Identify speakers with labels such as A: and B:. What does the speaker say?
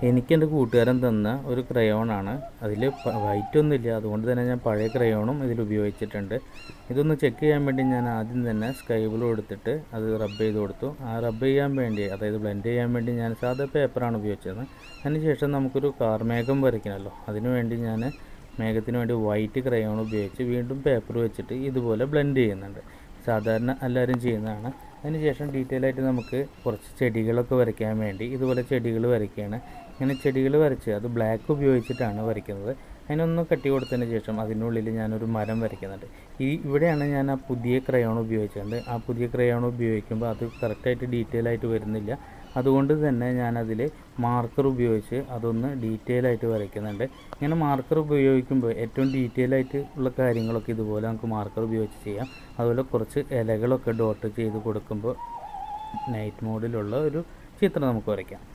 A: എനിക്ക് എൻ്റെ കൂട്ടുകാരൻ തന്ന ഒരു ക്രയോണാണ് അതിൽ വൈറ്റ് ഒന്നുമില്ല അതുകൊണ്ട് തന്നെ ഞാൻ പഴയ ക്രയോണും ഇതിൽ ഉപയോഗിച്ചിട്ടുണ്ട് ഇതൊന്ന് ചെക്ക് ചെയ്യാൻ വേണ്ടി ഞാൻ ആദ്യം തന്നെ സ്കൈ ബ്ലൂ എടുത്തിട്ട് അത് റബ്ബ് ചെയ്ത് കൊടുത്തു ആ റബ്ബ് ചെയ്യാൻ വേണ്ടി അതായത് ബ്ലെൻഡ് ചെയ്യാൻ വേണ്ടി ഞാൻ സാധാ പേപ്പറാണ് ഉപയോഗിച്ചത് അതിനുശേഷം നമുക്കൊരു കാർമേഘം വരയ്ക്കണമല്ലോ അതിനു വേണ്ടി ഞാൻ മേഘത്തിന് വേണ്ടി വൈറ്റ് ക്രയോൺ ഉപയോഗിച്ച് വീണ്ടും പേപ്പർ വെച്ചിട്ട് ഇതുപോലെ ബ്ലെൻഡ് ചെയ്യുന്നുണ്ട് സാധാരണ എല്ലാവരും ചെയ്യുന്നതാണ് അതിനുശേഷം ഡീറ്റെയിൽ ആയിട്ട് നമുക്ക് കുറച്ച് ചെടികളൊക്കെ വരയ്ക്കാൻ വേണ്ടി ഇതുപോലെ ചെടികൾ വരയ്ക്കുകയാണ് ഇങ്ങനെ ചെടികൾ വരച്ച് അത് ബ്ലാക്ക് ഉപയോഗിച്ചിട്ടാണ് വരയ്ക്കുന്നത് അതിനൊന്ന് കട്ടി കൊടുത്തതിന് ശേഷം അതിനുള്ളിൽ ഞാനൊരു മരം വരയ്ക്കുന്നുണ്ട് ഈ ഇവിടെയാണ് ഞാൻ ആ പുതിയ ക്രയോൺ ഉപയോഗിച്ചത് ആ പുതിയ ക്രയോൺ ഉപയോഗിക്കുമ്പോൾ അത് കറക്റ്റായിട്ട് ഡീറ്റെയിൽ ആയിട്ട് വരുന്നില്ല അതുകൊണ്ട് തന്നെ ഞാനതിൽ മാർക്കർ ഉപയോഗിച്ച് അതൊന്ന് ഡീറ്റെയിൽ ആയിട്ട് വരയ്ക്കുന്നുണ്ട് ഇങ്ങനെ മാർക്കർ ഉപയോഗിക്കുമ്പോൾ ഏറ്റവും ഡീറ്റെയിൽ ആയിട്ട് ഉള്ള കാര്യങ്ങളൊക്കെ ഇതുപോലെ നമുക്ക് മാർക്കർ ഉപയോഗിച്ച് ചെയ്യാം അതുപോലെ കുറച്ച് ഇലകളൊക്കെ ഡോട്ട് ചെയ്ത് കൊടുക്കുമ്പോൾ നൈറ്റ് മോഡിലുള്ള ഒരു ചിത്രം നമുക്ക് വരയ്ക്കാം